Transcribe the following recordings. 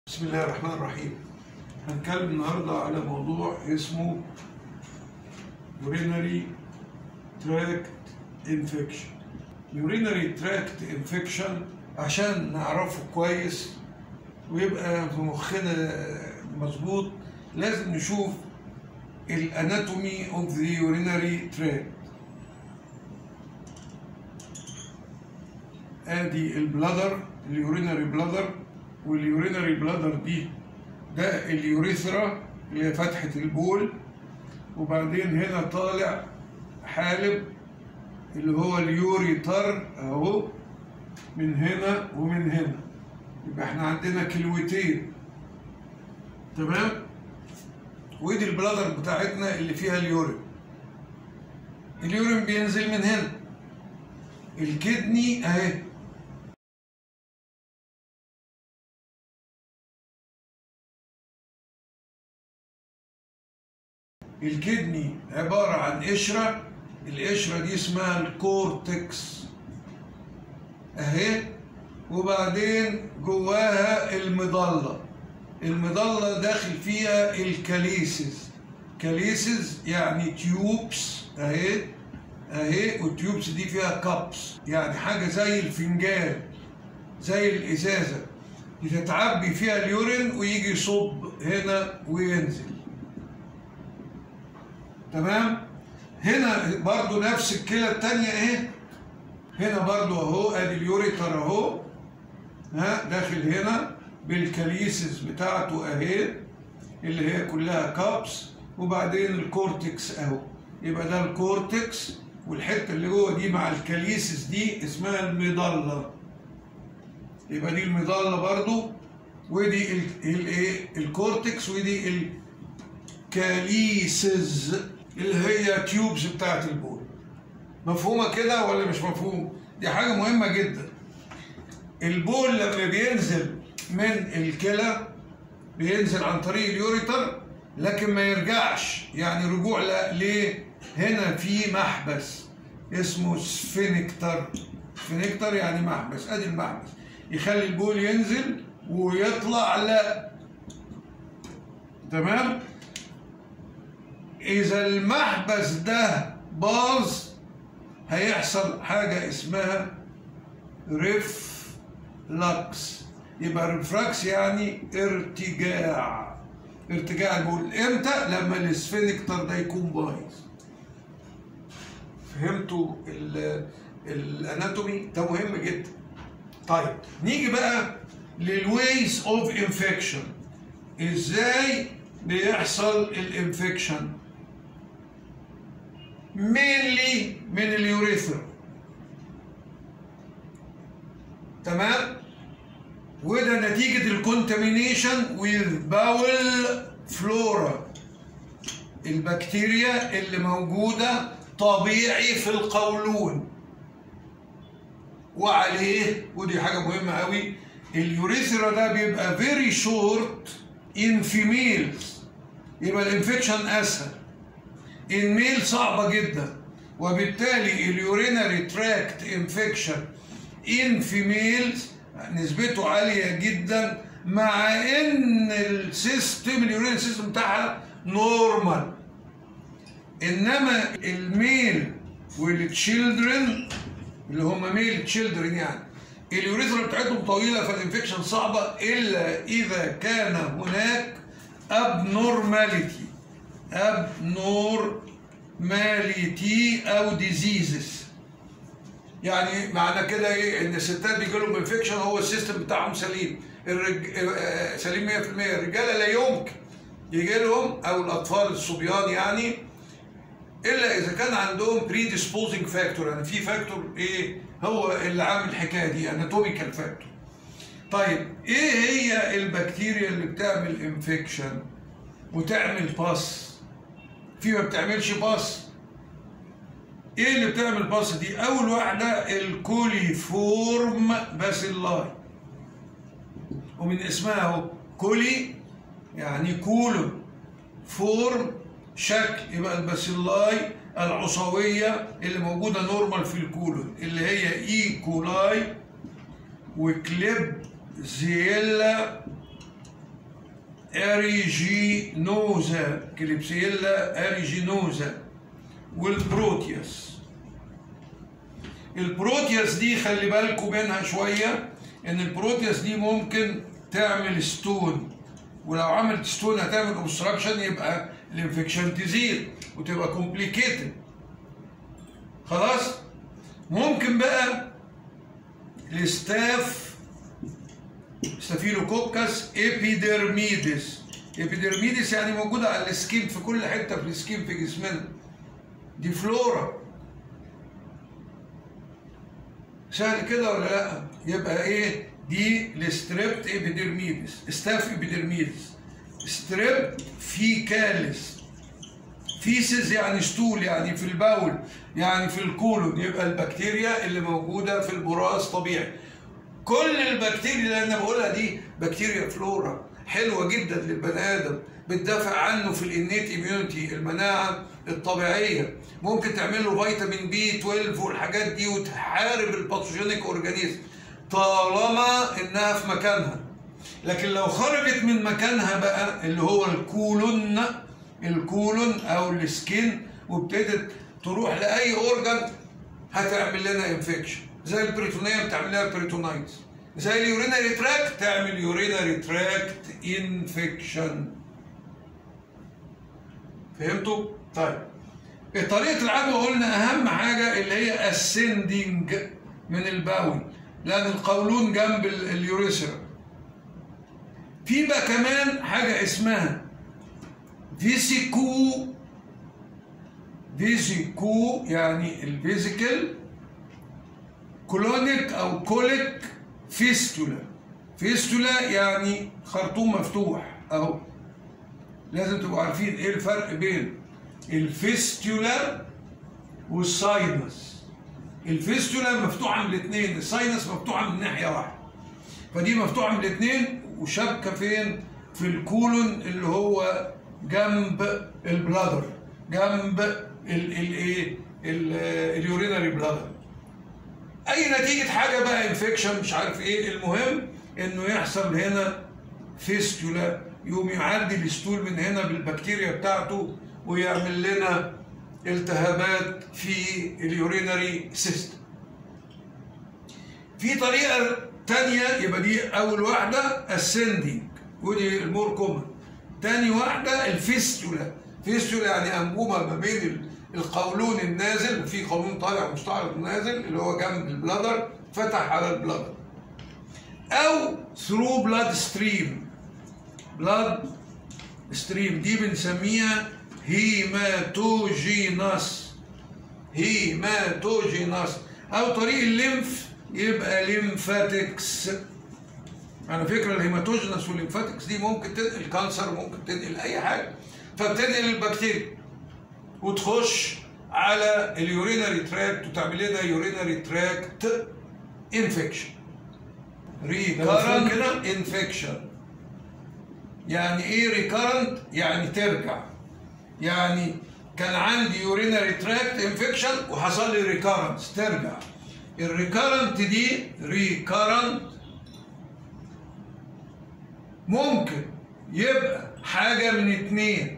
بسم الله الرحمن الرحيم هنتكلم النهارده على موضوع اسمه urinary tract infection urinary tract infection عشان نعرفه كويس ويبقى في مخنا مظبوط لازم نشوف الاناتومي اوف ذا urinary tract ادي البلادر اليورينري بلادر واليورينري بلادر دي ده اليوريثرا اللي هي فتحة البول وبعدين هنا طالع حالب اللي هو اليوريتر اهو من هنا ومن هنا يبقى احنا عندنا كلوتين تمام ودي البلادر بتاعتنا اللي فيها اليورين اليورين بينزل من هنا الكدني اهي الكدني عبارة عن قشرة القشرة دي اسمها الكورتكس اهي وبعدين جواها المظلة المظلة داخل فيها الكاليسز كاليسز يعني تيوبس اهي اهي والتيوبس دي فيها كابس يعني حاجة زي الفنجان زي الإزازة تتعبي فيها اليورين ويجي يصب هنا وينزل تمام هنا برضو نفس الكلى التانية اهي هنا برضو اهو ادي اليوريتر اهو ها داخل هنا بالكاليسز بتاعته اهي اللي هي كلها كابس وبعدين الكورتكس اهو يبقى ده الكورتكس والحته اللي جوه دي مع الكاليسز دي اسمها المظله يبقى دي المظله برضو ودي الايه الكورتكس ودي الكاليسز اللي هي تيوبز بتاعت البول مفهومه كده ولا مش مفهوم دي حاجه مهمه جدا البول لما بينزل من الكلى بينزل عن طريق اليوريتر لكن ما يرجعش يعني رجوع لا ليه هنا في محبس اسمه سفينكتر سفينكتر يعني محبس ادي المحبس يخلي البول ينزل ويطلع لا تمام اذا المحبس ده باظ هيحصل حاجه اسمها ريفلكس يبقى ريفلكس يعني ارتجاع ارتجاع البول امتى لما السفينكتر ده يكون بايظ فهمتوا الاناتومي ده مهم جدا طيب نيجي بقى للويز اوف انفكشن ازاي بيحصل الانفكشن مينلي من اليوريثرا تمام وده نتيجة الكونتامينيشن with bowel flora البكتيريا اللي موجودة طبيعي في القولون وعليه ودي حاجة مهمة قوي اليوريثرا ده بيبقى very short in females يبقى الانفكشن اسهل in male صعبة جدا وبالتالي اليورينري تراكت انفكشن in females نسبته عالية جدا مع ان السيستم اليورين سيستم بتاعها نورمال انما الميل والتشيلدرن اللي هم ميل تشيلدرن يعني اليوريثرا بتاعتهم طويله فالانفكشن صعبه الا اذا كان هناك ابنورماليتي ابنورماليتي او ديزيزز يعني معنى كده ايه ان الستات بيجي لهم انفكشن هو السيستم بتاعهم سليم الرج... سليم 100% الرجاله لا يمكن يجي لهم او الاطفال الصبيان يعني الا اذا كان عندهم predisposing فاكتور يعني في فاكتور ايه هو اللي عامل الحكايه دي اناتوميكال فاكتور طيب ايه هي البكتيريا اللي بتعمل انفكشن وتعمل باس في ما بتعملش باس ايه اللي بتعمل باس دي اول واحده الكوليفورم باسيلاي ومن اسمها اهو كولي يعني كولون فورم شكل يبقى الباسيلاي العصوية اللي موجودة نورمال في الكولون اللي هي اي كولاي وكليب زيلا اريجينوزا كليبسيلا اريجينوزا والبروتياس البروتياس دي خلي بالكم منها شويه ان البروتياس دي ممكن تعمل ستون ولو عملت ستون هتعمل اوبستراكشن يبقى الانفكشن تزيد وتبقى كومبليكيتد خلاص ممكن بقى الستاف ستافيلوكوكس ايبيدرميدس ايبيدرميدس يعني موجوده على السكين في كل حته في السكين في جسمنا دي فلورا سهل كده ولا لا يبقى ايه دي الستريبت ايبيدرميدس ستاف ايبيدرميدس ستريبت فيكاليس فيسز يعني ستول يعني في البول يعني في الكولون يبقى البكتيريا اللي موجوده في البراز طبيعي كل البكتيريا اللي انا بقولها دي بكتيريا فلورا حلوه جدا للبني ادم بتدافع عنه في الانيت اميونيتي المناعه الطبيعيه ممكن تعمل له فيتامين بي 12 والحاجات دي وتحارب الباثوجينيك اورجانيزم طالما انها في مكانها لكن لو خرجت من مكانها بقى اللي هو الكولون الكولون او السكين وابتدت تروح لاي اورجان هتعمل لنا انفكشن زي البريتونيه بتعمل لها بريتونايتس زي اليورينري تراكت تعمل يورينري تراكت انفكشن فهمتوا؟ طيب طريقة العدوى قلنا أهم حاجة اللي هي اسندنج من البول لأن القولون جنب اليوريثرا في بقى كمان حاجة اسمها فيسيكو فيسيكو يعني الفيزيكال كولونيك او كوليك فيستولا فيستولا يعني خرطوم مفتوح اهو لازم تبقوا عارفين ايه الفرق بين الفيستولا والساينس الفيستولا مفتوحه من الاثنين الساينس مفتوحه من ناحيه واحده فدي مفتوحه من الاثنين وشابكه فين في الكولون اللي هو جنب البلادر جنب الايه اليورينري بلادر اي نتيجه حاجه بقى انفكشن مش عارف ايه المهم انه يحصل هنا فيستولا يقوم يعدي الستول من هنا بالبكتيريا بتاعته ويعمل لنا التهابات في اليورينري سيستم في طريقه تانية يبقى دي اول واحده اسندنج ودي المور كومن تاني واحده الفيستولا فيستولا يعني انبوبه ما بين القولون النازل وفي قولون طالع مستعرض نازل اللي هو جنب البلادر فتح على البلادر او ثرو بلاد ستريم بلاد ستريم دي بنسميها هيماتوجيناس هيماتوجيناس او طريق الليمف يبقى ليمفاتكس على فكره الهيماتوجينس والليمفاتكس دي ممكن تنقل كانسر ممكن تنقل اي حاجه فبتنقل البكتيريا وتخش على اليورينري تراكت وتعمل لنا يورينري تراكت انفكشن ريكارنت انفكشن يعني ايه ريكارنت يعني ترجع يعني كان عندي يورينري تراكت انفكشن وحصل لي ريكارنس ترجع الريكارنت دي ريكارنت ممكن يبقى حاجه من اتنين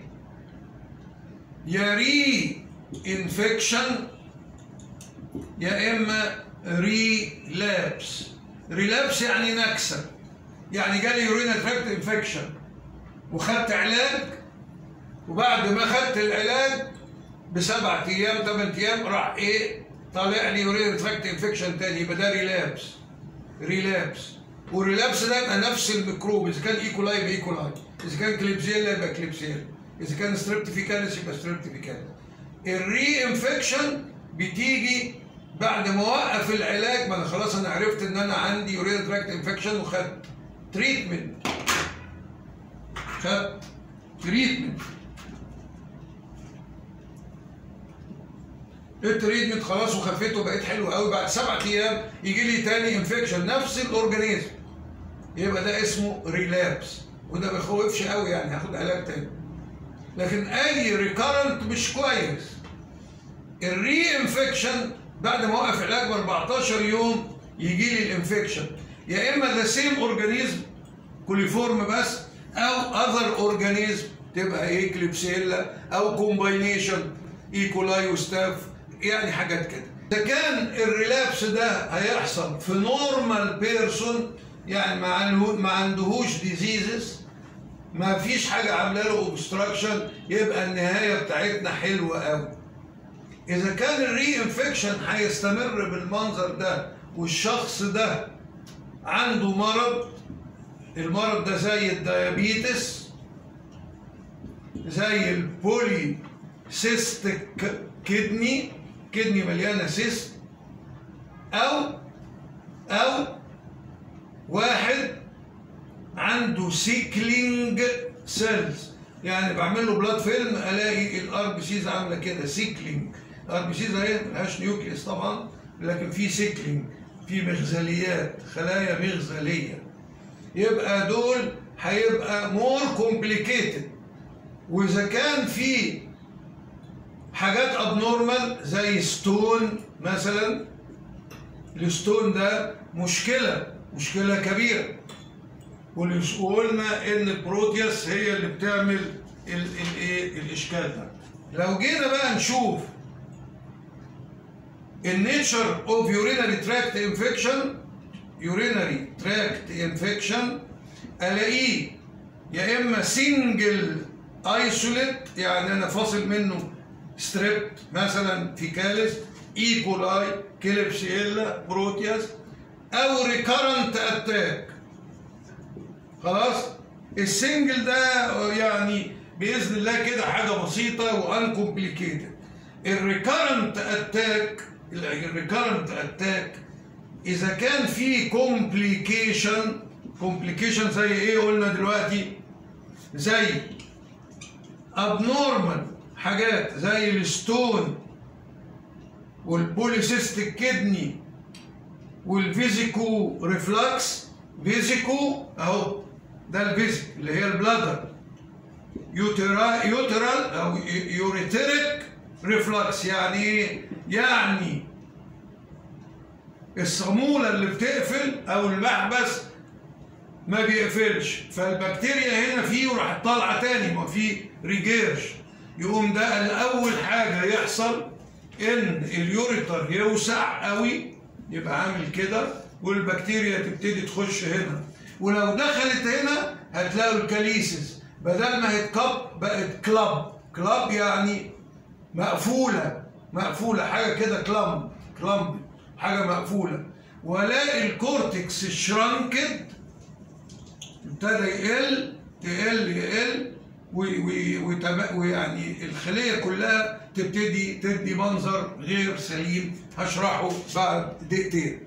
يا ري انفكشن يا اما ريلابس ريلابس يعني نكسه يعني جالي يورينا تراكت انفكشن وخدت علاج وبعد ما خدت العلاج بسبع ايام ثمان ايام راح ايه طالع لي يورينا تراكت انفكشن تاني يبقى ده ريلابس ريلابس والريلابس ده يبقى نفس الميكروب اذا كان ايكولاي يبقى ايكولاي اذا كان كليبسيلا يبقى كليبسيلا اذا كان ستريبتيفيكاليس يبقى ستريبتيفيكاليس الري انفكشن بتيجي بعد ما اوقف العلاج ما انا خلاص انا عرفت ان انا عندي يورينا تراكت انفكشن وخدت تريتمنت خدت تريتمنت التريتمنت خلاص وخفيته وبقيت حلو قوي بعد سبع ايام يجي لي تاني انفكشن نفس الاورجانيزم يبقى ده اسمه ريلابس وده ما بيخوفش قوي يعني هاخد علاج تاني لكن اي ريكارنت مش كويس الري انفكشن بعد ما اوقف علاج ب 14 يوم يجي لي الانفكشن يا اما ذا سيم اورجانيزم كوليفورم بس او اذر اورجانيزم تبقى ايه كليبسيلا او كومباينيشن ايكولاي وستاف يعني حاجات كده اذا كان الريلابس ده هيحصل في نورمال بيرسون يعني ما عنده- ما عندهوش ديزيزز ما فيش حاجه عامله له اوبستراكشن يبقى النهايه بتاعتنا حلوه قوي اذا كان الري انفكشن هيستمر بالمنظر ده والشخص ده عنده مرض المرض ده زي الديابيتس زي البولي سيستك كدني كدني مليانه سيست او او واحد عنده سيكلينج سيلز يعني بعمل له بلاد فيلم الاقي الار بي سيز عامله كده سيكلينج الار بي سيز اهي ملهاش نيوكليس طبعا لكن في سيكلينج في مغزليات خلايا مغزليه يبقى دول هيبقى مور كومبليكيتد واذا كان في حاجات ابنورمال زي ستون مثلا الستون ده مشكله مشكله كبيره واللي- وقلنا ان البروتياس هي اللي بتعمل ال- الايه الاشكال ده لو جينا بقى نشوف النيتشر اوف يورينري تراكت انفكشن يورينري تراكت انفكشن الاقيه يا اما سنجل ايسوليت يعني انا فاصل منه ستريبت مثلا فيكاليس ايكولاي كليبسيلا بروتياس او ريكارنت اتاك خلاص السنجل ده يعني باذن الله كده حاجه بسيطه وان كومبليكيتد الريكارنت اتاك الريكارنت اتاك اذا كان في كومبليكيشن كومبليكيشن زي ايه قلنا دلوقتي زي ابنورمال حاجات زي الستون والبوليسيستيك كدني والفيزيكو ريفلكس فيزيكو اهو ده الفيزيك اللي هي البلادر يوترا يوترال او يوريتريك ريفلكس يعني ايه؟ يعني الصاموله اللي بتقفل او المحبس ما بيقفلش فالبكتيريا هنا فيه وراح طالعه تاني ما في ريجيرش يقوم ده الاول حاجه يحصل ان اليوريتر يوسع قوي يبقى عامل كده والبكتيريا تبتدي تخش هنا ولو دخلت هنا هتلاقوا الكاليسيس بدل ما هي كاب بقت كلاب كلاب يعني مقفوله مقفوله حاجه كده كلامب كلامب حاجه مقفوله والاقي الكورتكس شرانكد ابتدى يقل تقل يقل وي- وي- ويتم- ويعني الخليه كلها تبتدي تدي منظر غير سليم هشرحه بعد دقيقتين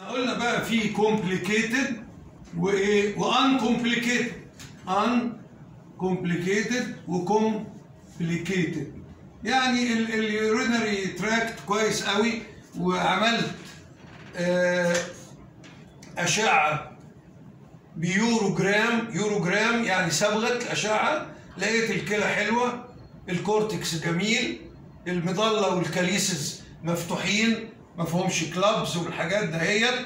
قلنا بقى في كومبليكيتد وايه وان كومبليكيتد ان كومبليكيتد وكومبليكيتد يعني اليورينري تراكت كويس قوي وعملت آه، اشعه بيوروجرام يوروجرام يعني صبغه الاشعه لقيت الكلى حلوه الكورتكس جميل المظله والكاليسز مفتوحين ما فيهمش كلابز والحاجات دهيت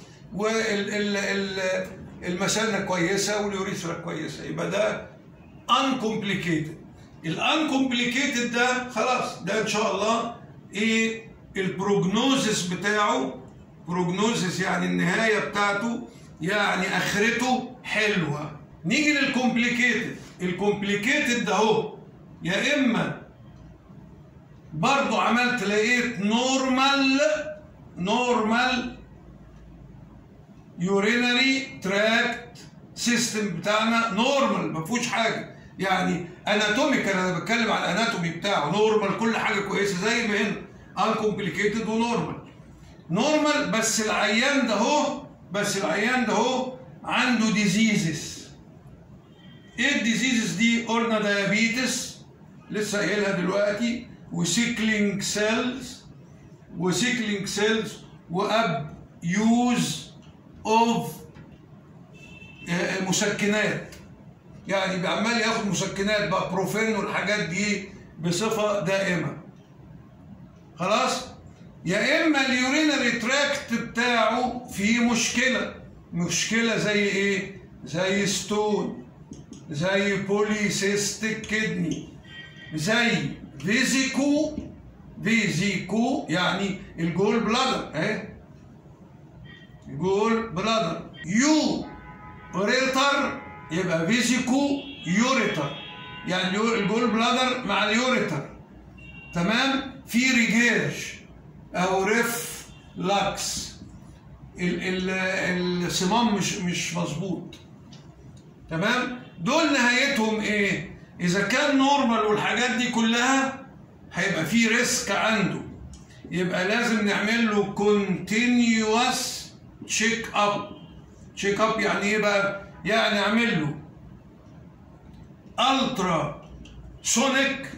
والمثانه كويسه واليوريثرا كويسه يبقى ده uncomplicated الانكومبليكيتد ده خلاص ده ان شاء الله ايه البروجنوزس بتاعه بروجنوزس يعني النهايه بتاعته يعني اخرته حلوه نيجي للكومبليكيتد الكومبليكيتد ده اهو يا اما برضو عملت لقيت نورمال نورمال يورينري تراكت سيستم بتاعنا نورمال ما فيهوش حاجه يعني اناتوميكال انا بتكلم على الاناتومي بتاعه نورمال كل حاجه كويسه زي ما هنا انكومبليكيتد ونورمال نورمال بس العيان ده اهو بس العيان ده اهو عنده ديزيزز ايه الديزيزز دي قلنا ديابيتس لسه قايلها دلوقتي وسيكلينج سيلز وسيكلينج سيلز واب يوز اوف مسكنات يعني عمال ياخد مسكنات بقى بروفين والحاجات دي بصفه دائمه خلاص يا اما اليورينري تراكت بتاعه فيه مشكله مشكله زي ايه زي ستون زي بوليسيستيك كدني زي فيزيكو فيزيكو يعني الجول بلادر اهي جول بلادر يو ريتر يبقى فيزيكو يوريتر يعني الجول بلادر مع اليوريتر تمام في ريجيرج او ريف لاكس ال- ال- الصمام مش مش مظبوط تمام دول نهايتهم ايه اذا كان نورمال والحاجات دي كلها هيبقى في ريسك عنده يبقى لازم نعمل له كونتينيوس تشيك اب تشيك اب يعني ايه بقى يعني اعمل له الترا سونيك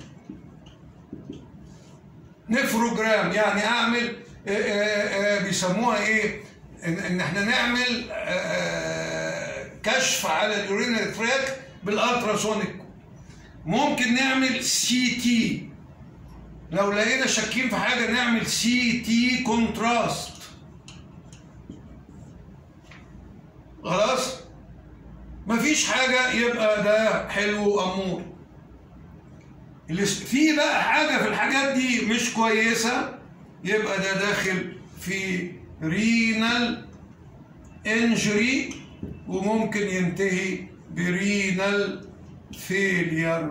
نفروجرام يعني اعمل آه، آه، آه، بيسموها ايه ان إن احنا نعمل آه، كشف على اليورينري تراك بالالتراسونيك ممكن نعمل سي تي لو لقينا شاكين في حاجه نعمل سي تي كونتراست خلاص مفيش حاجه يبقى ده حلو امور اللي في بقى حاجه في الحاجات دي مش كويسه يبقى ده داخل في رينال انجري وممكن ينتهي برينال فيلير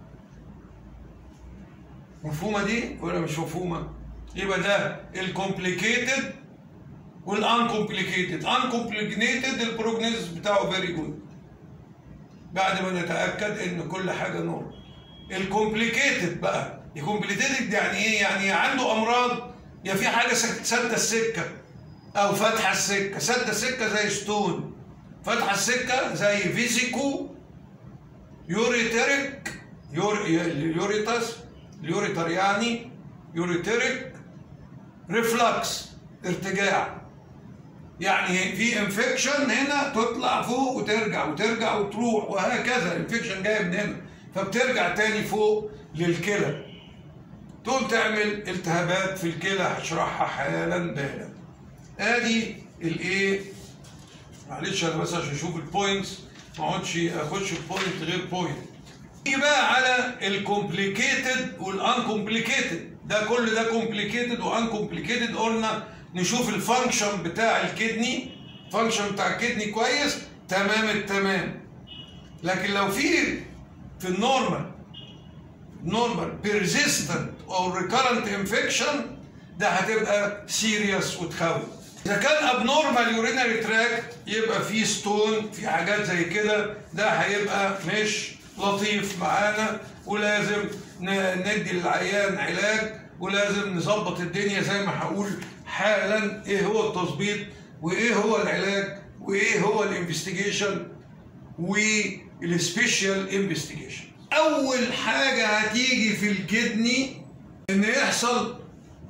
مفهومه دي ولا مش مفهومه يبقى ده الكومبليكيتد والانكومبليكيتد انكومبليكيتد البروجنوز بتاعه فيري جود بعد ما نتاكد ان كل حاجه نورمال الكومبليكيتد بقى الكومبليكيتد يعني ايه يعني عنده امراض يا في حاجه سد- سد السكه او فاتحه السكه سد السكه زي ستون فاتحه السكه زي فيزيكو يوريتريك يور اليوريتاس اليوريتر يعني يوريتريك ريفلكس ارتجاع يعني في انفكشن هنا تطلع فوق وترجع وترجع وتروح وهكذا الانفكشن جاي من هنا فبترجع تاني فوق للكلى تقوم تعمل التهابات في الكلى هشرحها حالا بالا ادي الايه معلش انا بس عشان اشوف البوينتس ما اقعدش اخش في بوينت غير بوينت نيجي بقى على الكومبليكيتد والانكومبليكيتد ده كل ده كومبليكيتد وانكومبليكيتد قلنا نشوف الفانكشن بتاع الكدني فانكشن بتاع الكدني كويس تمام التمام لكن لو في في النورمال نورمال بيرزيستنت او ريكارنت انفكشن ده هتبقى سيريس وتخوف اذا كان ابنورمال يورينري تراكت يبقى في ستون في حاجات زي كده ده هيبقى مش لطيف معانا ولازم ن- ندي للعيان علاج ولازم نظبط الدنيا زي ما هقول حالا ايه هو التظبيط وايه هو العلاج وايه هو الانفستيجيشن والسبيشال انفستيجيشن اول حاجه هتيجي في الكدني ان يحصل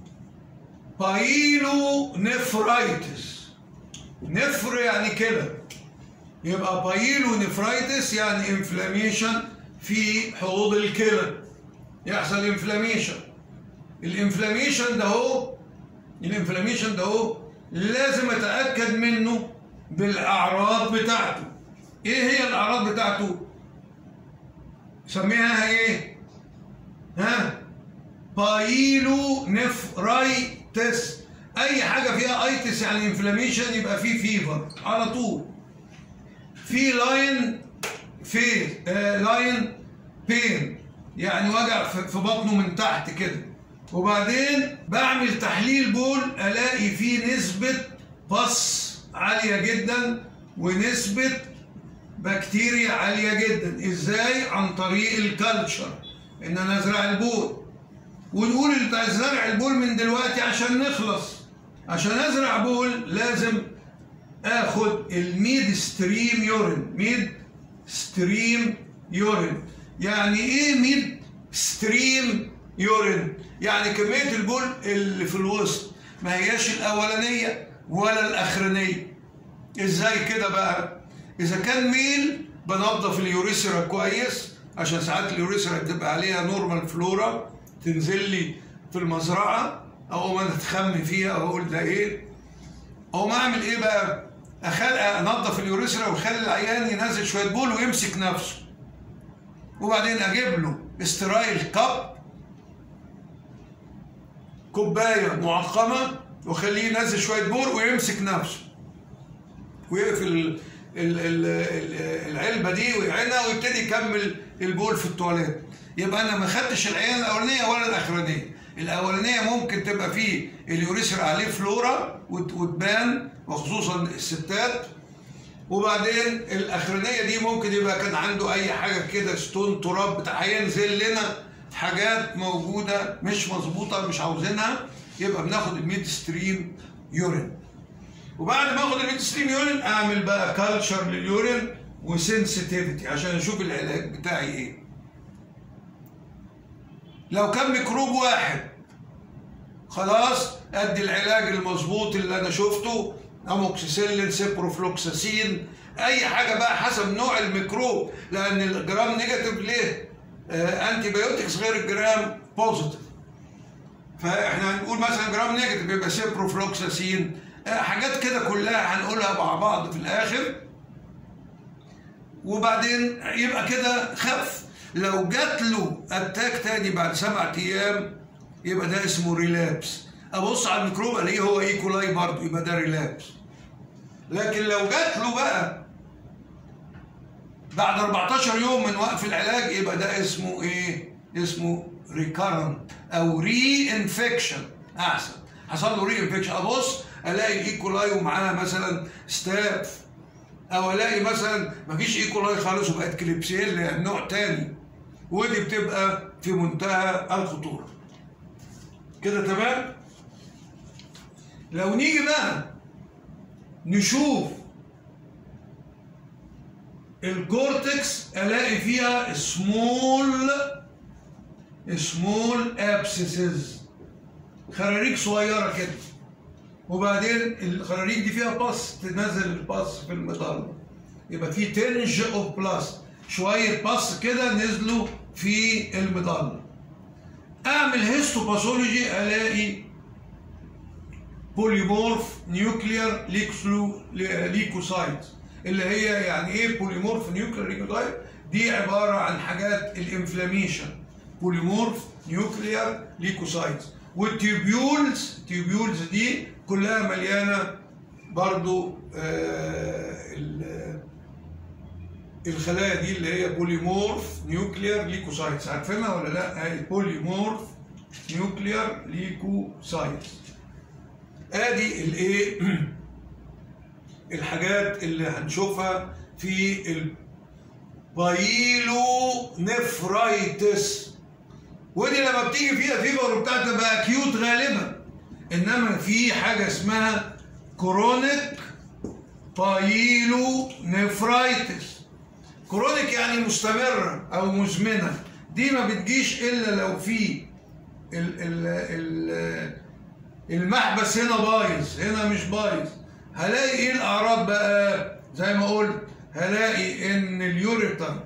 بايلو نفرايتس نفر يعني كده يبقى بايلو نفرايتس يعني انفلاميشن في حوض الكلى يحصل انفلاميشن الانفلاميشن ده هو الانفلاميشن ده هو لازم اتاكد منه بالاعراض بتاعته ايه هي الاعراض بتاعته سميها ايه ها بايلو نفرايتس اي حاجه فيها ايتس يعني انفلاميشن يبقى فيه فيفر على طول في لاين في آه لاين بين يعني وجع في بطنه من تحت كده وبعدين بعمل تحليل بول الاقي فيه نسبه بص عاليه جدا ونسبه بكتيريا عاليه جدا ازاي عن طريق الكالتشر ان انا ازرع البول ونقول انت زرع البول من دلوقتي عشان نخلص عشان ازرع بول لازم اخد الميد ستريم يورين ميد ستريم يورين يعني ايه ميد ستريم يورين يعني كميه البول اللي في الوسط ما هياش الاولانيه ولا الاخرانيه ازاي كده بقى اذا كان ميل بنظف اليوريثرا كويس عشان ساعات اليوريثرا بتبقى عليها نورمال فلورا تنزل لي في المزرعه او ما اتخمي فيها او اقول ده ايه او ما اعمل ايه بقى اخلق انظف اليوريثرا واخلي العيان ينزل شويه بول ويمسك نفسه وبعدين اجيب له استرايل كاب كوبايه معقمه واخليه ينزل شويه بول ويمسك نفسه ويقفل العلبه دي ويعينها ويبتدي يكمل البول في التواليت يبقى انا ما خدتش العيان الاولانيه ولا الاخرانيه الاولانيه ممكن تبقى فيه اليوريثرا عليه فلورا وتبان وخصوصا الستات وبعدين الاخرانيه دي ممكن يبقى كان عنده اي حاجه كده ستون تراب بتاع هينزل لنا حاجات موجوده مش مظبوطه مش عاوزينها يبقى بناخد الميد ستريم يورين وبعد ما اخد الميد ستريم يورين اعمل بقى كالتشر لليورين وسنسيتيفيتي عشان اشوف العلاج بتاعي ايه لو كان ميكروب واحد خلاص ادي العلاج المظبوط اللي انا شفته اموكسيسيلين سيبروفلوكساسين اي حاجه بقى حسب نوع الميكروب لان الجرام نيجاتيف ليه آه انتي بايوتكس غير الجرام بوزيتيف فاحنا هنقول مثلا جرام نيجاتيف يبقى سيبروفلوكساسين آه حاجات كده كلها هنقولها مع بعض في الاخر وبعدين يبقى كده خف لو جات له اتاك تاني بعد سبعة ايام يبقى ده اسمه ريلابس ابص على الميكروب الاقيه هو ايكولاي برضه يبقى ده ريلابس لكن لو جات له بقى بعد 14 يوم من وقف العلاج يبقى ده اسمه ايه؟ اسمه ريكارنت او ري انفكشن احسن حصل له ري انفكشن ابص الاقي الايكولاي ومعاه مثلا ستاف او الاقي مثلا مفيش ايكولاي خالص وبقت كليبسيلا نوع تاني ودي بتبقى في منتهى الخطوره كده تمام لو نيجي بقى نشوف الكورتكس الاقي فيها سمول سمول ابسسز خراريج صغيره كده وبعدين الخراريج دي فيها باص تنزل الباص في المظله يبقى في تنج اوف بلاس شويه باص كده نزلوا في المظله اعمل هيستوباثولوجي الاقي بوليمورف نيوكلير ليكوسايت اللي هي يعني ايه بوليمورف نيوكلير ليكوسايت دي عباره عن حاجات الانفلاميشن بوليمورف نيوكلير ليكوسايت والتيوبيولز التيوبيولز دي كلها مليانه برضو آه الخلايا دي اللي هي بوليمورف نيوكلير ليكوسايتس عارفينها ولا لا؟ هي بوليمورف نيوكلير ليكوسايتس ادي الايه الحاجات اللي هنشوفها في البايلو نفرايتس ودي لما بتيجي فيها فيبر وبتاع تبقى اكيوت غالبا انما في حاجه اسمها كرونيك بايلو نفرايتس كرونيك يعني مستمرة أو مزمنة دي ما بتجيش إلا لو في ال ال ال المحبس هنا بايظ هنا مش بايظ هلاقي ايه الاعراض بقى زي ما قلت هلاقي ان اليوريتر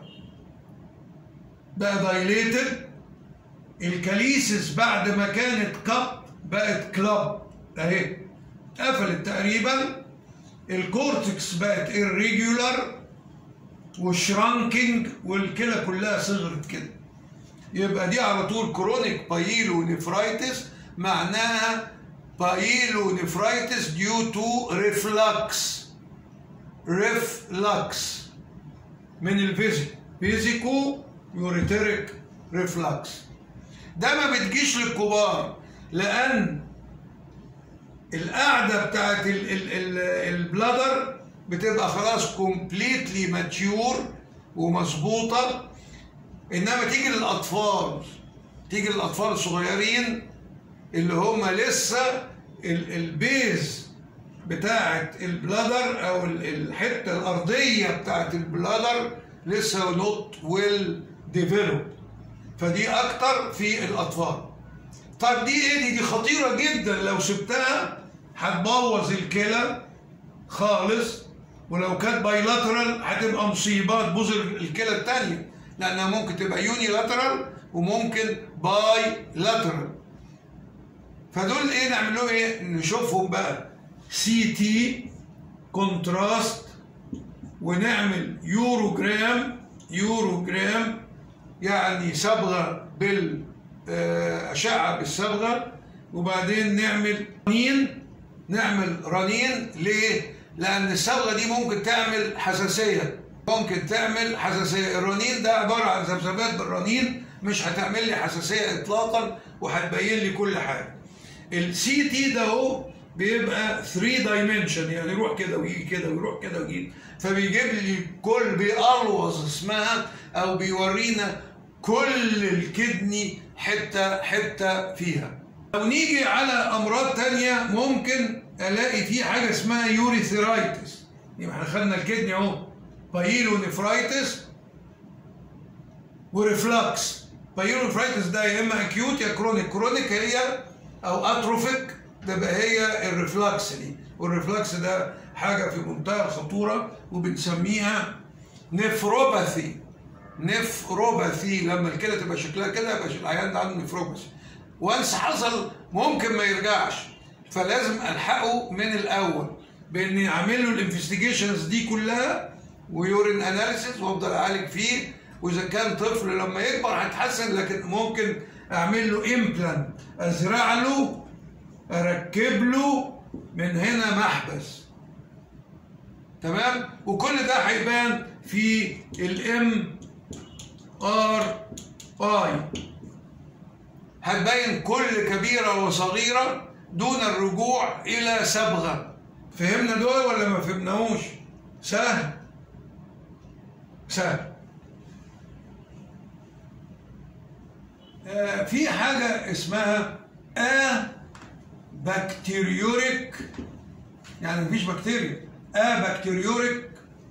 بقى دايليتد الكاليسيس بعد ما كانت كاب بقت كلاب اهي قفلت تقريبا الكورتكس بقت irregular والشرانكينج والكلى كلها صغرت كده يبقى دي على طول كرونيك بايلو نفرايتس معناها بايلو نفرايتس ديو تو ريفلكس ريفلكس من الفيزيك فيزيكو يوريتريك ريفلكس ده ما بتجيش للكبار لان القاعده بتاعت ال ال ال البلادر بتبقى خلاص كومبليتلي ماتيور ومظبوطه انما تيجي للاطفال تيجي للاطفال الصغيرين اللي هم لسه ال- البيز بتاعت البلادر او ال- الحته الارضيه بتاعت البلادر لسه نوت ويل ديفلوب فدي اكتر في الاطفال طب دي ايه دي دي خطيره جدا لو سبتها هتبوظ الكلى خالص ولو كانت بايلاترال هتبقى مصيبه تبوظ الكلى الثانيه لانها ممكن تبقى يوني لاترال وممكن باي لاترال فدول ايه نعمل لهم ايه نشوفهم بقى سي تي كونتراست ونعمل يوروجرام يوروجرام يعني صبغه بالاشعه بالصبغه وبعدين نعمل رنين نعمل رنين ليه؟ لان الصبغه دي ممكن تعمل حساسيه ممكن تعمل حساسيه الرنين ده عباره عن ذبذبات بالرنين مش هتعمل لي حساسيه اطلاقا وهتبين لي كل حاجه السي تي ده اهو بيبقى 3 دايمنشن يعني يروح كده ويجي كده ويروح كده ويجي فبيجيب لي كل بيقلوظ اسمها او بيورينا كل الكدني حته حته فيها لو نيجي على امراض تانية ممكن الاقي في حاجه اسمها يوريثرايتس يبقى احنا خدنا الكدني اهو بايلو نفرايتس وريفلكس بايلو نفرايتس ده يا اما اكيوت يا كرونيك كرونيك هي او اتروفيك تبقى هي الريفلكس دي والريفلكس ده حاجه في منتهى الخطوره وبنسميها نفروباثي نفروباثي لما الكلى تبقى شكلها كده يبقى العيان ده عنده نفروباثي وانس حصل ممكن ما يرجعش فلازم الحقه من الاول باني اعمل له الانفستيجيشنز دي كلها ويورين اناليسيس وافضل اعالج فيه واذا كان طفل لما يكبر هيتحسن لكن ممكن اعمل له امبلانت ازرع له اركب له من هنا محبس تمام وكل ده هيبان في الام ار اي هتبين كل كبيرة وصغيرة دون الرجوع إلى صبغة فهمنا دول ولا ما فهمناهوش سهل سهل آه في حاجة اسمها آ بكتيريوريك يعني مفيش بكتيريا آ بكتيريوريك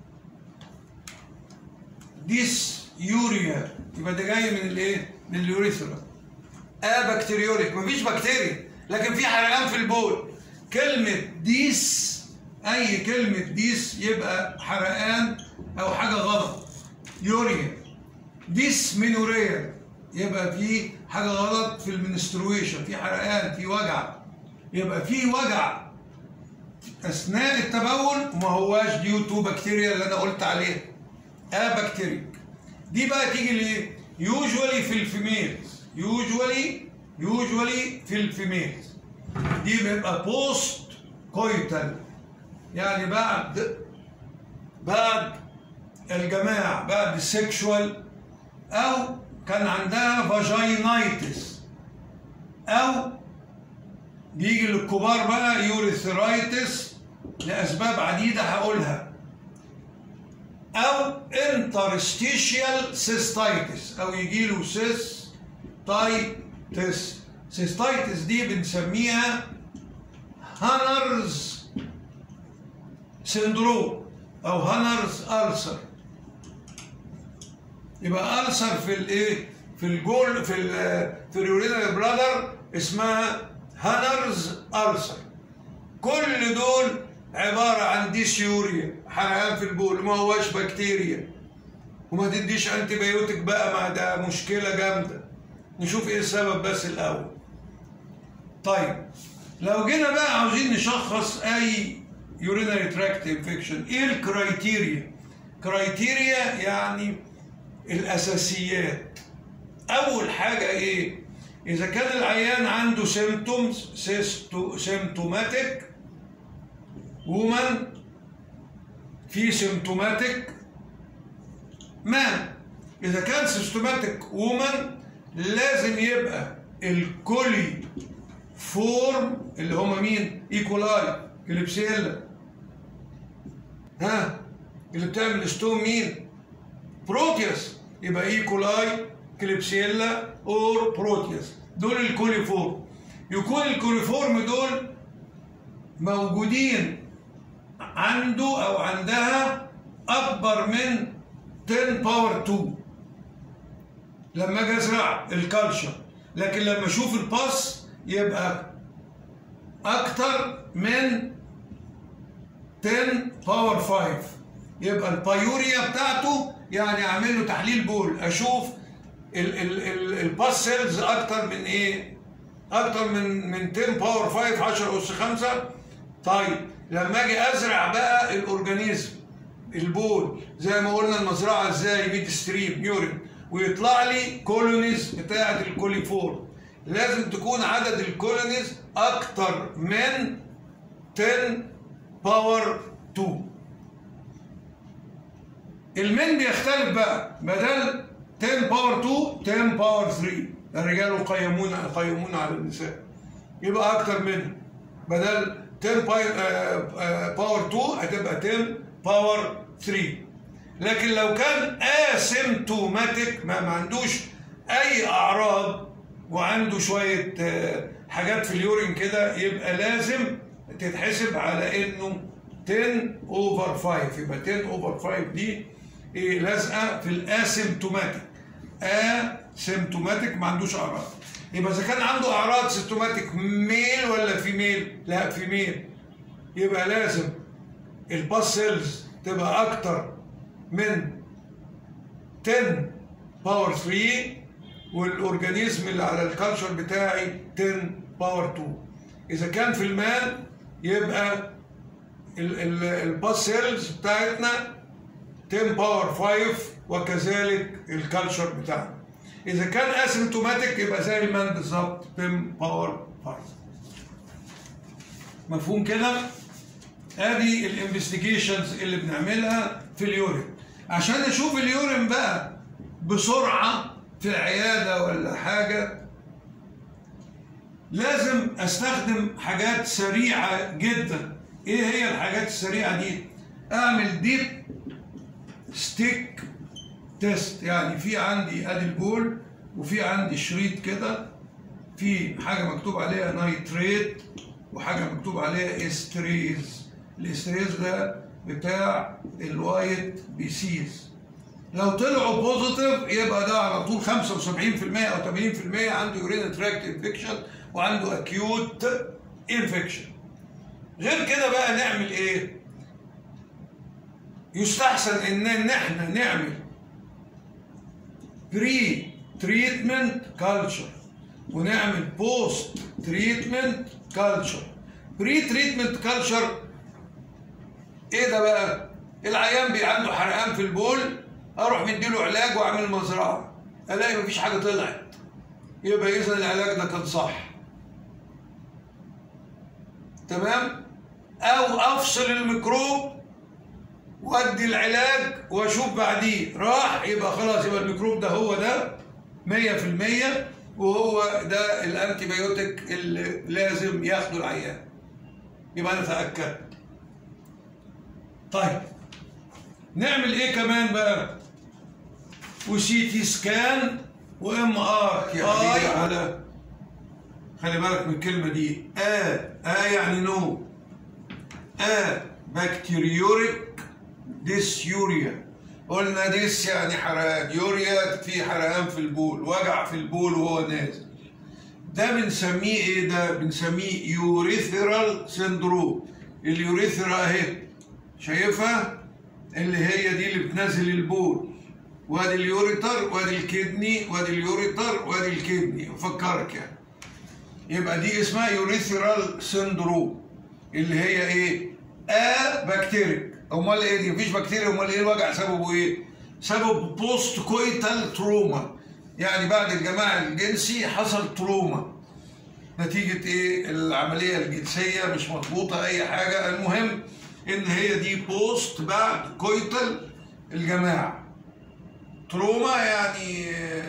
ديس يوريا يبقى ده جاي من الايه؟ من اليوريثرا آ بكتيريوريك مفيش بكتيريا لكن في حرقان في البول كلمة ديس أي كلمة ديس يبقى حرقان أو حاجة غلط يوريا ديس مينوريا يبقى في حاجة غلط في المنسترويشن في حرقان في وجع يبقى في وجع أثناء التبول وما هواش ديو تو بكتيريا اللي أنا قلت عليها آ بكتيريك دي بقى تيجي ليه؟ يوجوالي في الفيميلز يوجوالي يوجوالي في الفيميلز دي بيبقى بوست كويتال يعني بعد بعد الجماع بعد السكشوال او كان عندها فاجينايتس او بيجي للكبار بقى يوريثرايتس لاسباب عديده هقولها او انترستيشيال سيستايتس او يجي له سيستايتس سيستايتس دي بنسميها هانرز سندروم او هانرز ألسر يبقى ألسر في الايه في الجول في ال في اليورينال بلادر اسمها هانرز ألسر كل دول عبارة عن ديسيوريا حرقان في البول ما هواش بكتيريا وما تديش انتي بايوتيك بقى ما ده مشكلة جامدة نشوف ايه السبب بس الاول طيب لو جينا بقى عاوزين نشخص اي يورينري تراكت انفكشن ايه الكرايتيريا كرايتيريا يعني الاساسيات اول حاجه ايه اذا كان العيان عنده سيمتومز سيمتوماتيك وومن في سيمتوماتيك مان اذا كان سيمتوماتيك وومن لازم يبقى الكولي فورم اللي هم مين ايكولاي كليبسيلا ها اللي بتعمل ستون مين بروتيوس يبقى ايكولاي كليبسيلا اور بروتيوس دول الكوليفورم يكون الكوليفورم دول موجودين عنده او عندها اكبر من 10 باور 2 لما اجي ازرع الكالشر لكن لما اشوف الباس يبقى اكتر من 10 باور 5 يبقى البايوريا بتاعته يعني اعمل له تحليل بول اشوف الباس سيلز اكتر من ايه اكتر من من 10 باور 5 10 اس 5 طيب لما اجي ازرع بقى الاورجانيزم البول زي ما قلنا المزرعه ازاي ميد ستريم يورين ويطلع لي كولونيز بتاعه الكوليفور لازم تكون عدد الكولونيز اكتر من 10 باور 2 المين بيختلف بقى بدل 10 باور 2 10 باور 3 الرجال يقيمون يقيمون على النساء يبقى اكتر منه بدل 10 باور 2 هتبقى 10 باور 3 لكن لو كان اسيمتوماتيك ما, ما عندوش اي اعراض وعنده شويه حاجات في اليورين كده يبقى لازم تتحسب على انه 10 اوفر 5 يبقى 10 اوفر 5 دي ايه لازقه في الاسيمتوماتيك اسيمتوماتيك ما عندوش اعراض يبقى اذا كان عنده اعراض سيمتوماتيك ميل ولا فيميل لا فيميل يبقى لازم الباس سيلز تبقى اكتر من 10 باور 3 والاورجانيزم اللي على الكالتشر بتاعي 10 باور 2 اذا كان في المال يبقى الباس سيلز بتاعتنا 10 باور 5 وكذلك الكالتشر بتاعنا اذا كان اسيمتوماتيك يبقى زي المان بالظبط 10 باور 5 مفهوم كده ادي الانفستيجيشنز اللي بنعملها في اليورين عشان اشوف اليورين بقى بسرعه في العياده ولا حاجه لازم استخدم حاجات سريعه جدا ايه هي الحاجات السريعه دي اعمل ديب ستيك تيست يعني في عندي ادي البول وفي عندي شريط كده في حاجه مكتوب عليها نايتريت وحاجه مكتوب عليها استريز الاستريز ده بتاع الوايت بيسيز لو طلعوا بوزيتيف يبقى ده على طول 75% او 80% عنده يورين تراكت انفكشن وعنده اكيوت انفكشن غير كده بقى نعمل ايه يستحسن ان ان احنا نعمل بري تريتمنت كلتشر ونعمل بوست تريتمنت كلتشر بري تريتمنت كلتشر ايه ده بقى العيان بي عنده حرقان في البول اروح مديله علاج واعمل مزرعه الاقي مفيش حاجه طلعت يبقى اذا العلاج ده كان صح تمام او افصل الميكروب وادي العلاج واشوف بعديه راح يبقى خلاص يبقى الميكروب ده هو ده 100% وهو ده الانتي بايوتيك اللي لازم ياخده العيان يبقى انا اتاكدت طيب نعمل ايه كمان بقى وسي تي سكان وام ار اي على خلي بالك من الكلمه دي ا ا يعني نو ا بكتيريوريك ديسيوريا قلنا ديس يعني حرقان يوريا في حرقان في البول وجع في البول وهو نازل ده بنسميه ايه ده بنسميه يوريثرال سندروم اليوريثرا اهي شايفها اللي هي دي اللي بتنزل البول وادي اليوريتر وادي الكدني وادي اليوريتر وادي الكدني افكرك يعني يبقى دي اسمها يوريثرال سندروم اللي هي ايه ا بكتيريك امال ايه دي مفيش بكتيريا امال ايه الوجع سببه ايه سبب بوست كويتال تروما يعني بعد الجماع الجنسي حصل تروما نتيجة ايه العملية الجنسية مش مضبوطة اي حاجة المهم ان هي دي بوست بعد كويتال الجماع تروما يعني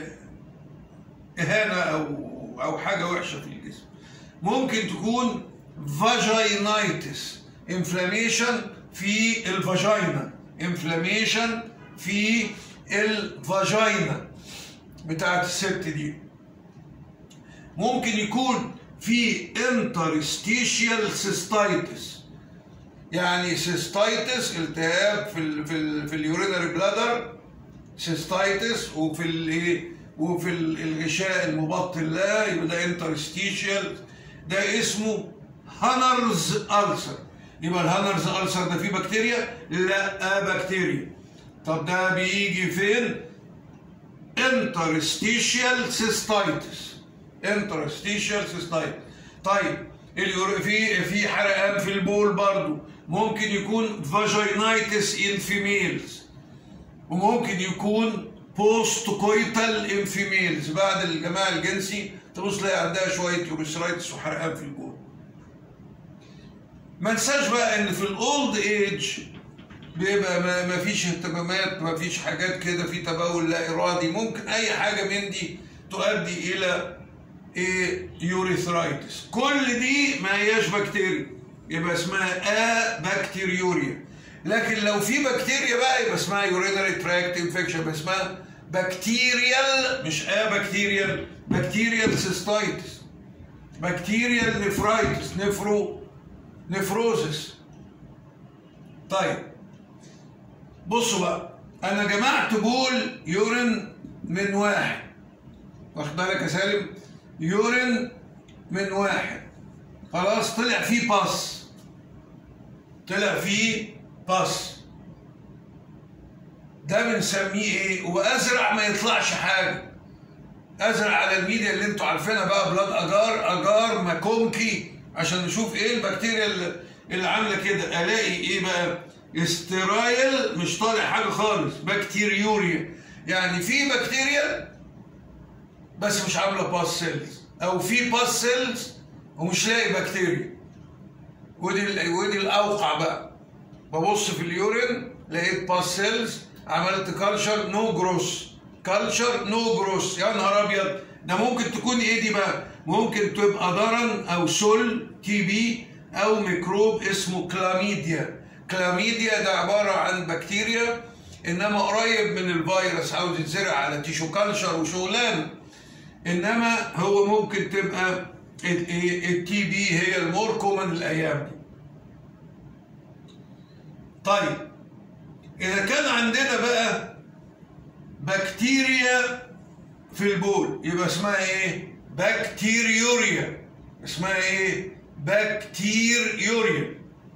اهانة او او حاجة وحشة في الجسم ممكن تكون فاجينايتس انفلاميشن في الفاجينا انفلاميشن في الفاجينا بتاعت الست دي ممكن يكون في انترستيشيال سيستايتس يعني سيستايتس التهاب في ال في ال في اليورينري بلادر سيستايتس وفي الايه وفي الغشاء المبطن لا يبقى ده انترستيشيال ده اسمه هانرز ألسر يبقى الهانرز ألسر ده فيه بكتيريا؟ لا بكتيريا طب ده بيجي فين؟ انترستيشيال سيستايتس انترستيشيال سيستايتس طيب في في حرقان في البول برضو ممكن يكون فاجينايتس ان فيميلز وممكن يكون بوست كويتال ان فيميلز بعد الجماع الجنسي تبص تلاقي عندها شويه يوريثرايتس وحرقان في البول ما ننساش بقى ان في الاولد ايج بيبقى ما فيش اهتمامات ما فيش حاجات كده في تبول لا ارادي ممكن اي حاجه من دي تؤدي الى ايه يوريثرايتس كل دي ما هياش بكتيريا يبقى اسمها ا بكتيريوريا لكن لو في بكتيريا بقى يبقى اسمها يورينري تراكت انفكشن يبقى اسمها بكتيريال مش ا بكتيريال بكتيريال سيستايتس بكتيريال نفرايتس نفرو نفروزس طيب بصوا بقى انا جمعت بول يورين من واحد واخد بالك يا سالم يورين من واحد خلاص طلع فيه باس طلع فيه باس ده بنسميه ايه وازرع ما يطلعش حاجه ازرع على الميديا اللي انتوا عارفينها بقى بلاد اجار اجار ماكونكي عشان نشوف ايه البكتيريا اللي, اللي عامله كده الاقي ايه بقى استرايل مش طالع حاجه خالص بكتيريوريا يعني في بكتيريا بس مش عامله باس سيلز او في باس سيلز ومش لاقي بكتيريا ودي ودي الاوقع بقى ببص في اليورين لقيت باس سيلز عملت كالشر نو جروس كالشر نو جروس يا نهار ابيض ده ممكن تكون ايه دي بقى ممكن تبقى ضرن او سول تي بي او ميكروب اسمه كلاميديا كلاميديا ده عباره عن بكتيريا انما قريب من الفيروس عاوز يتزرع على تيشو كالشر وشغلان انما هو ممكن تبقى التي بي هي المور كومن الايام دي طيب اذا كان عندنا بقى بكتيريا في البول يبقى اسمها ايه بكتيريوريا اسمها ايه بكتيريوريا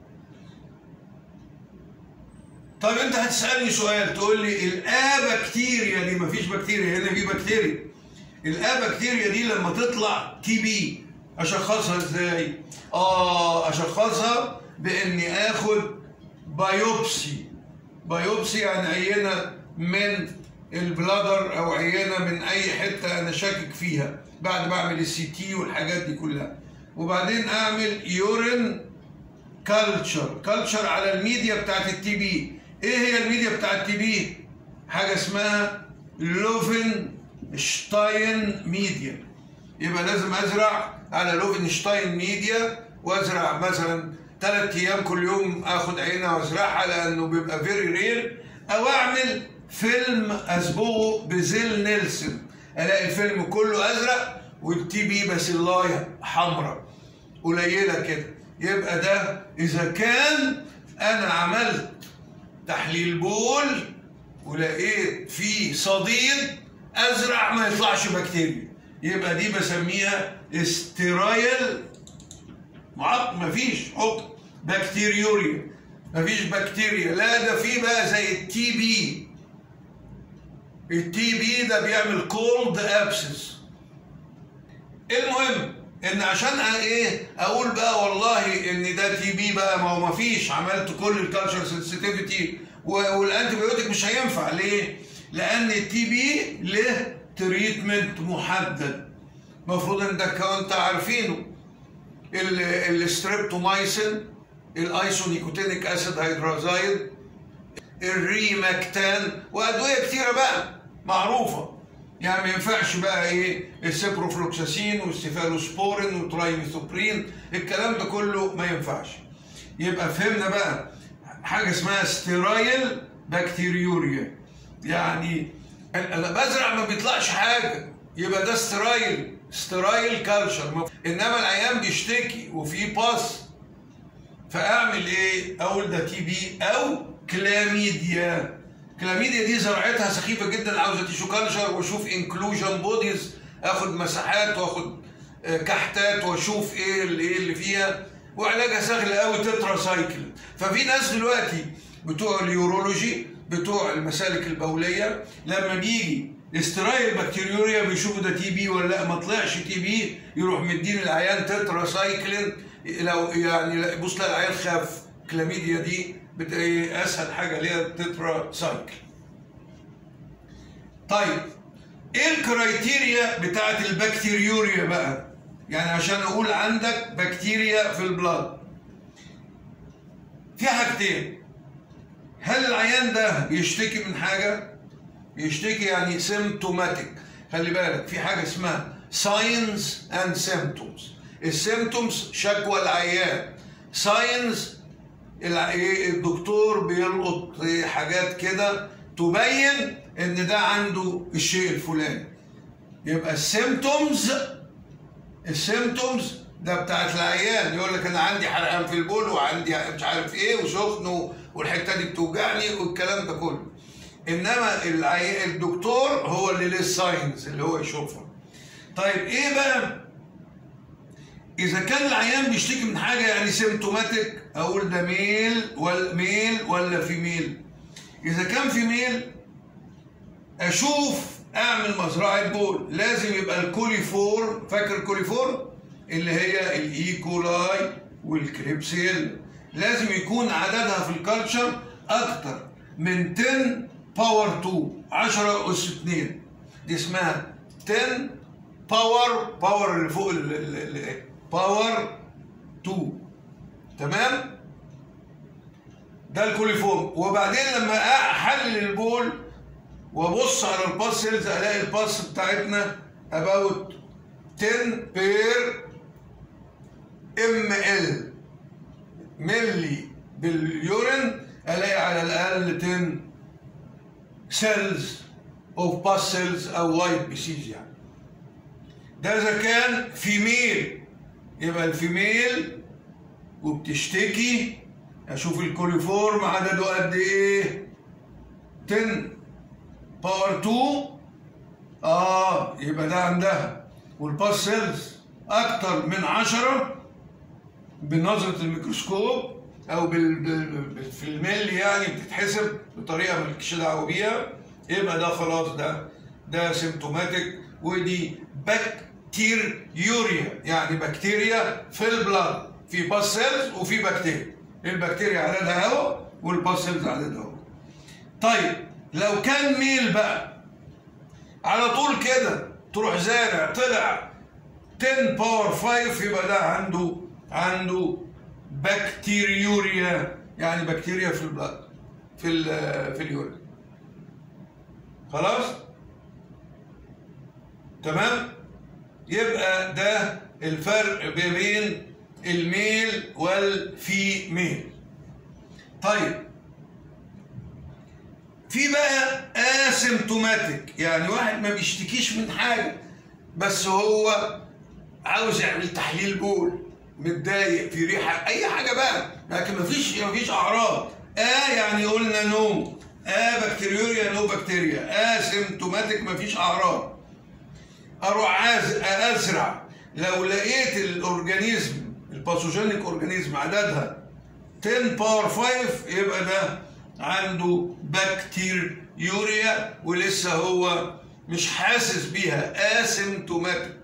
طيب انت هتسالني سؤال تقول لي الآ بكتيريا دي مفيش بكتيريا هنا في بكتيريا الآ بكتيريا دي لما تطلع تي بي اشخصها ازاي اه اشخصها باني اخد بايوبسي بايوبسي يعني عينه من البلادر او عينه من اي حته انا شاكك فيها بعد ما اعمل السي تي والحاجات دي كلها وبعدين اعمل يورين كلتشر كلتشر على الميديا بتاعت التي بي ايه هي الميديا بتاعت التي بي حاجه اسمها لوفن شتاين ميديا يبقى لازم ازرع على لوفنشتاين ميديا وازرع مثلا ثلاث ايام كل يوم اخد عينه وازرعها لانه بيبقى فيري رير او اعمل فيلم اصبغه بزيل نيلسون الاقي الفيلم كله ازرق والتي بي باسيلايه حمراء قليله كده يبقى ده اذا كان انا عملت تحليل بول ولقيت فيه صديد ازرع ما يطلعش بكتيريا يبقى دي بسميها استرايل معق مفيش عقد بكتيريوريا مفيش بكتيريا لا ده في بقى زي التي بي التي بي ده بيعمل كولد ابسس المهم ان عشان ايه اقول بقى والله ان ده تي بي بقى ما هو مفيش عملت كل الكالتشر سنسيتيفيتي والانتي بايوتيك مش هينفع ليه؟ لان التي بي له تريتمنت محدد المفروض ان ده كنت عارفينه الستريبتومايسين الايسونيكوتينيك اسيد هيدرازايد الريماكتان وادويه كتيره بقى معروفه يعني ما ينفعش بقى ايه السيبروفلوكساسين والسيفالوسبورين والترايميثوبرين الكلام ده كله ما ينفعش يبقى فهمنا بقى حاجه اسمها ستيرايل بكتيريوريا يعني انا بزرع ما بيطلعش حاجه يبقى ده سترايل سترايل كالشر انما العيان بيشتكي وفي باس فاعمل ايه اقول ده تي بي او كلاميديا كلاميديا دي زرعتها سخيفه جدا عاوزه تيشو كالشر واشوف انكلوجن بوديز اخد مساحات واخد كحتات واشوف ايه اللي, إيه اللي فيها وعلاجها سهل قوي تترا سايكل ففي ناس دلوقتي بتوع اليورولوجي بتوع المسالك البوليه لما بيجي استرايل بكتيريوريا بيشوفوا ده تي بي ولا لا ما طلعش تي بي يروح مدين العيان تترا سايكلين لو يعني بص لا العيان خاف كلاميديا دي اسهل حاجه ليها تترا سايكل طيب ايه الكرايتيريا بتاعت البكتيريوريا بقى يعني عشان اقول عندك بكتيريا في البلاد في حاجتين هل العيان ده بيشتكي من حاجه بيشتكي يعني سيمتوماتيك خلي بالك في حاجه اسمها ساينز اند سيمتومز السيمتومز شكوى العيان ساينز الدكتور بيلقط حاجات كده تبين ان ده عنده الشيء الفلاني يبقى السيمتومز السيمتومز ده بتاعت العيان يقول لك انا عندي حرقان في البول وعندي مش عارف ايه وسخن والحته دي بتوجعني والكلام ده كله انما الدكتور هو اللي له الساينز اللي هو يشوفها طيب ايه بقى اذا كان العيان بيشتكي من حاجه يعني سيمتوماتيك اقول ده ميل ولا ميل ولا فيميل اذا كان فيميل اشوف اعمل مزرعه بول لازم يبقى الكوليفور فاكر الكوليفور اللي هي الايكولاي والكريبسيل لازم يكون عددها في الكالتشر اكتر من 10 باور 2 10 اس 2 دي اسمها 10 باور باور اللي فوق باور 2 تمام ده الكوليفورم وبعدين لما احلل البول وابص على الباس سيلز الاقي الباس بتاعتنا about 10 بير ام ال ملي باليورين الاقي على الاقل 10 سيلز اوف باس سيلز او وايت بيسيز يعني ده اذا كان فيميل يبقى الفيميل وبتشتكي اشوف الكوليفورم عدده قد ايه 10 باور 2 اه يبقى ده عندها والباس سيلز اكتر من 10 بنظره الميكروسكوب او بال... بال... في الملي يعني بتتحسب بطريقه مالكش دعوه بيها يبقى ده خلاص ده ده سيمتوماتيك ودي بكتيريوريا يعني بكتيريا في البلاد في باس سيلز وفي بكتيريا البكتيريا عددها اهو والباس سيلز عددها اهو طيب لو كان ميل بقى على طول كده تروح زارع طلع 10 باور 5 يبقى ده عنده عنده بكتيريوريا يعني بكتيريا في البلاد في ال في اليورين خلاص تمام يبقى ده الفرق بين الميل والفيميل طيب في بقى اسيمتوماتيك يعني واحد ما بيشتكيش من حاجه بس هو عاوز يعمل تحليل بول متضايق في ريحه اي حاجه بقى لكن مفيش مفيش اعراض اه يعني قلنا نو اه بكتيريوريا نو بكتيريا اه سيمتوماتيك مفيش اعراض اروح عاز ازرع لو لقيت الاورجانيزم الباثوجينيك اورجانيزم عددها 10 باور 5 يبقى ده عنده بكتيريوريا ولسه هو مش حاسس بيها اسيمتوماتيك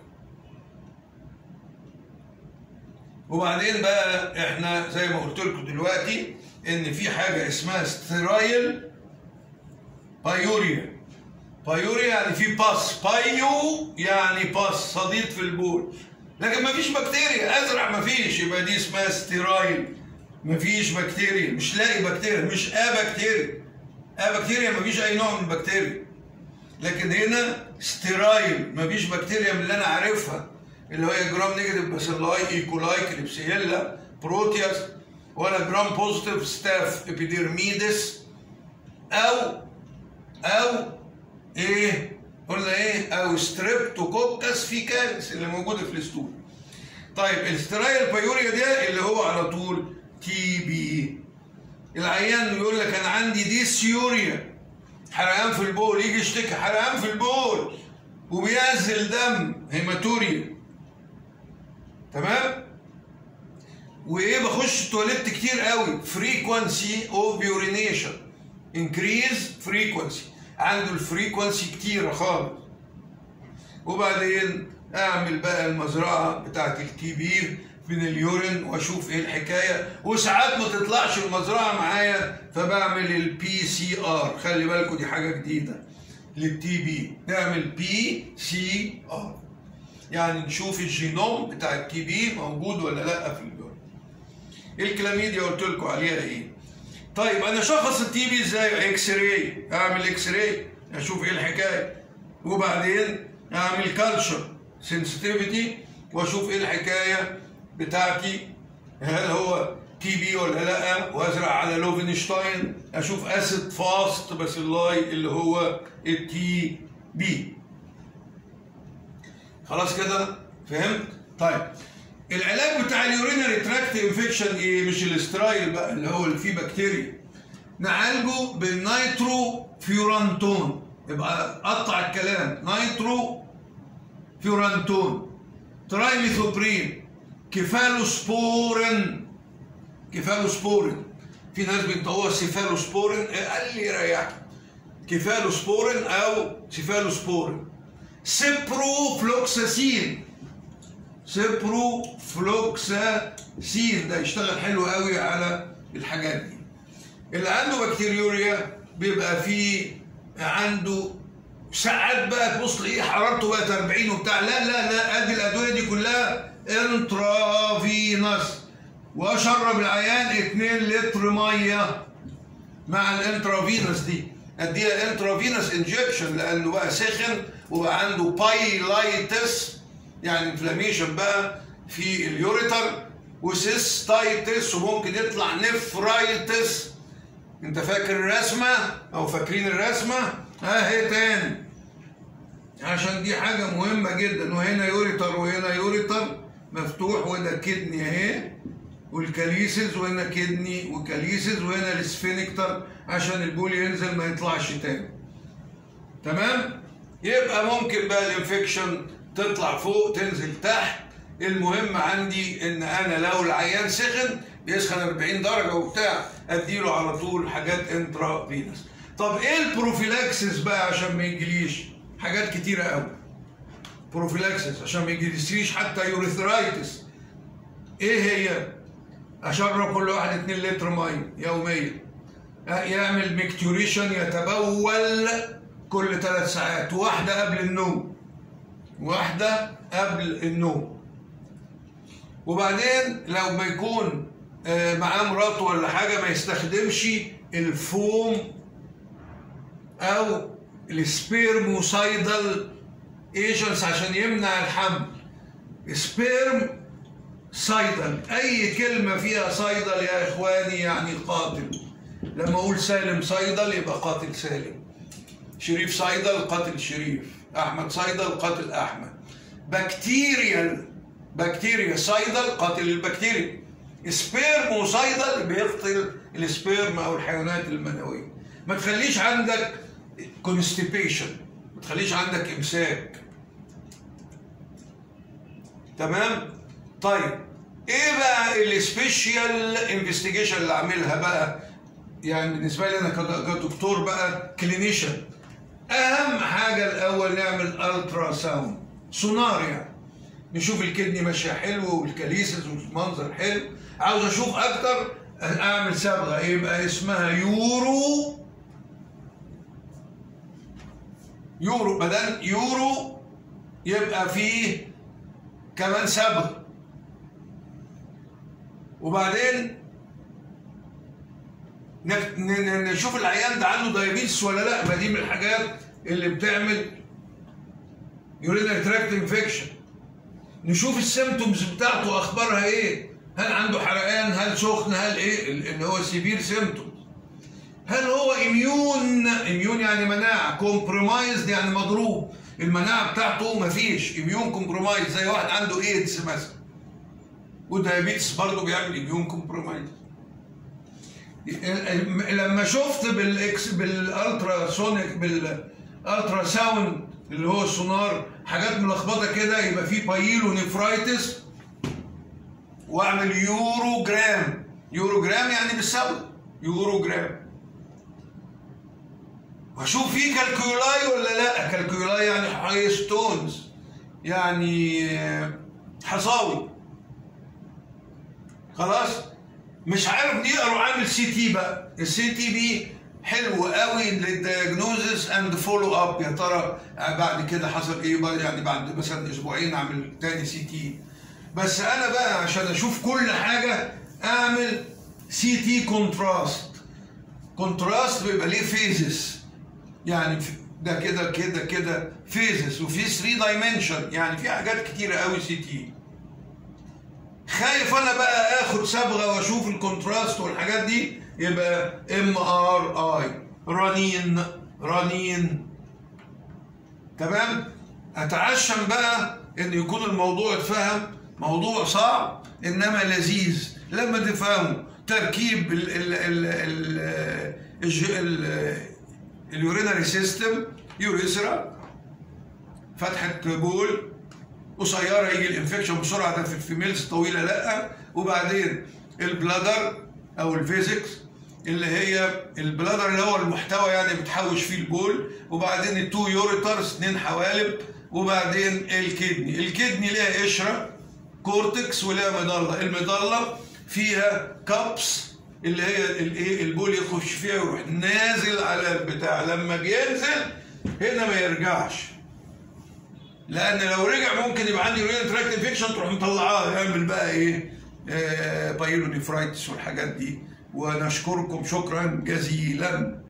وبعدين بقى احنا زي ما قلت لكم دلوقتي ان في حاجه اسمها سترايل بايوريا بايوريا يعني في باس بايو يعني باس صديد في البول لكن ما فيش بكتيريا ازرع ما فيش يبقى دي اسمها ستيرايل ما فيش بكتيريا مش لاقي بكتيريا مش ا بكتيريا ا بكتيريا ما فيش اي نوع من البكتيريا لكن هنا ستيرايل ما فيش بكتيريا من اللي انا عارفها اللي هي جرام نيجاتيف باسيلاي ايكولاي كليبسيلا بروتياس ولا جرام بوزيتيف ستاف ابيديرميدس او او ايه قلنا ايه او ستريبتوكوكس فيكالس اللي موجوده في الاسطول طيب السترايل بايوريا ده اللي هو على طول تي بي العيان يقول لك انا عندي ديسيوريا حرقان في البول يجي يشتكي حرقان في البول وبينزل دم هيماتوريا تمام وايه بخش التواليت كتير قوي فريكوانسي اوف يورينيشن انكريز فريكوانسي عنده الفريكوانسي كتيره خالص وبعدين اعمل بقى المزرعه بتاعت التي بي من اليورين واشوف ايه الحكايه وساعات ما تطلعش المزرعه معايا فبعمل البي سي ار خلي بالكم دي حاجه جديده للتي بي نعمل بي سي ار يعني نشوف الجينوم بتاع التي بي موجود ولا لا في اليورين الكلاميديا قلت لكم عليها ايه طيب انا شخص التي بي ازاي اكس راي اعمل اكس راي اشوف ايه الحكايه وبعدين اعمل كالتشر سنسيتيفيتي واشوف ايه الحكايه بتاعتي هل هو تي بي ولا لا وازرع على لوفنشتاين اشوف اسيد فاست باسيلاي اللي هو التي بي خلاص كده فهمت طيب العلاج بتاع اليورينري تراكت انفكشن ايه مش الاسترايل بقى اللي هو اللي فيه بكتيريا نعالجه بالنيترو فيورانتون يبقى قطع الكلام نيترو فيورانتون ترايميثوبرين كيفالوسبورين كيفالوسبورين في ناس بينطقوها سيفالوسبورين قال لي ريحني كيفالوسبورين او سيفالوسبورين سيبروفلوكساسين سيبروفلوكساسين ده يشتغل حلو قوي على الحاجات دي اللي عنده بكتيريوريا بيبقى فيه عنده ساعات بقى تبص تلاقيه حرارته بقت 40 وبتاع لا لا لا ادي الادويه دي كلها انترافينوس واشرب العيان 2 لتر ميه مع الانترافينوس دي اديها انترافينوس انجكشن لانه بقى سخن وبقى عنده بايلايتس يعني انفلاميشن بقى في اليوريتر وسيستايتس وممكن يطلع نفرايتس انت فاكر الرسمه او فاكرين الرسمه اهي تاني عشان دي حاجه مهمه جدا وهنا يوريتر وهنا يوريتر مفتوح وهنا كدني اهي والكاليسز وهنا كدني وكاليسز وهنا السفينكتر عشان البول ينزل ما يطلعش تاني تمام يبقى ممكن بقى الانفكشن تطلع فوق تنزل تحت المهم عندي ان انا لو العيان سخن بيسخن 40 درجه وبتاع اديله على طول حاجات انترا فينس طب ايه البروفيلاكسس بقى عشان ما يجيليش حاجات كتيره قوي بروفيلاكسس عشان ما يجيليش حتى يوريثرايتس ايه هي اشرب كل واحد 2 لتر ميه يوميا يعمل ميكتوريشن يتبول كل ثلاث ساعات واحده قبل النوم واحده قبل النوم وبعدين لو ما يكون معاه مراته ولا حاجه ما يستخدمش الفوم او السبيرموسايدال ايجنتس عشان يمنع الحمل سبيرم صيدل اي كلمه فيها صيدل يا اخواني يعني قاتل لما اقول سالم صيدل يبقى قاتل سالم شريف صيدل قاتل شريف احمد صيدل قاتل احمد بكتيريال بكتيريا سايدل قاتل البكتيريا سبيرموسايدل بيقتل السبيرم او الحيوانات المنويه ما تخليش عندك كونستيبيشن ما تخليش عندك امساك تمام طيب ايه بقى السبيشال انفستيجيشن اللي عاملها بقى يعني بالنسبه لي انا كدكتور بقى كلينيشن اهم حاجه الاول نعمل الترا ساوند سونار يعني نشوف الكدني ماشيه حلو والكاليسس والمنظر حلو عاوز اشوف اكتر اعمل صبغه يبقى اسمها يورو يورو بدل يورو يبقى فيه كمان صبغ وبعدين نشوف العيان ده عنده دايابيتس ولا لا ما دي من الحاجات اللي بتعمل يورينري تراكت انفكشن نشوف السيمتومز بتاعته اخبارها ايه هل عنده حرقان هل سخن هل ايه اللي هو سيفير سيمتومز هل هو اميون اميون يعني مناعه كومبرومايزد يعني مضروب المناعه بتاعته مفيش اميون كومبرومايز زي واحد عنده ايدز مثلا والدايابيتس برضه بيعمل اميون كومبرومايز لما شفت بالاكس بالالترا سونيك بالالترا ساوند اللي هو السونار حاجات ملخبطه كده يبقى في بايلو نفرايتس واعمل يورو جرام يورو جرام يعني بالصبغ يورو جرام واشوف في كالكيولاي ولا لا كالكيولاي يعني هاي ستونز يعني حصاوي خلاص مش عارف دي اروح اعمل سي تي بقى السي تي بي حلو قوي للدياجنوزس اند فولو اب يا ترى بعد كده حصل ايه بقى يعني بعد مثلا اسبوعين اعمل تاني سي تي بس انا بقى عشان اشوف كل حاجه اعمل سي تي كونتراست كونتراست بيبقى ليه فيزز يعني ده كده كده كده فيزز وفي 3 دايمنشن يعني في حاجات كتيره قوي سي تي خايف انا بقى اخد صبغه واشوف الكونتراست والحاجات دي يبقى ام ار اي رنين رنين تمام اتعشم بقى ان يكون الموضوع اتفهم موضوع صعب انما لذيذ لما تفهموا تركيب ال ال ال ال ال اليورينري سيستم يوريثرا فتحه بول قصيره يجي الانفكشن بسرعه ده في الفيميلز طويله لا وبعدين البلادر او الفيزيكس اللي هي البلادر اللي هو المحتوى يعني بتحوش فيه البول وبعدين التو يوريترز اثنين حوالب وبعدين الكدني الكدني ليها قشره كورتكس وليها مضله المضله فيها كابس اللي هي الايه البول يخش فيها ويروح نازل على البتاع لما بينزل هنا ما يرجعش لان لو رجع ممكن يبقى عندي يورين تراكت انفكشن تروح مطلعاه يعمل بقى ايه آه بايلونيفرايتس والحاجات دي ونشكركم شكرا جزيلا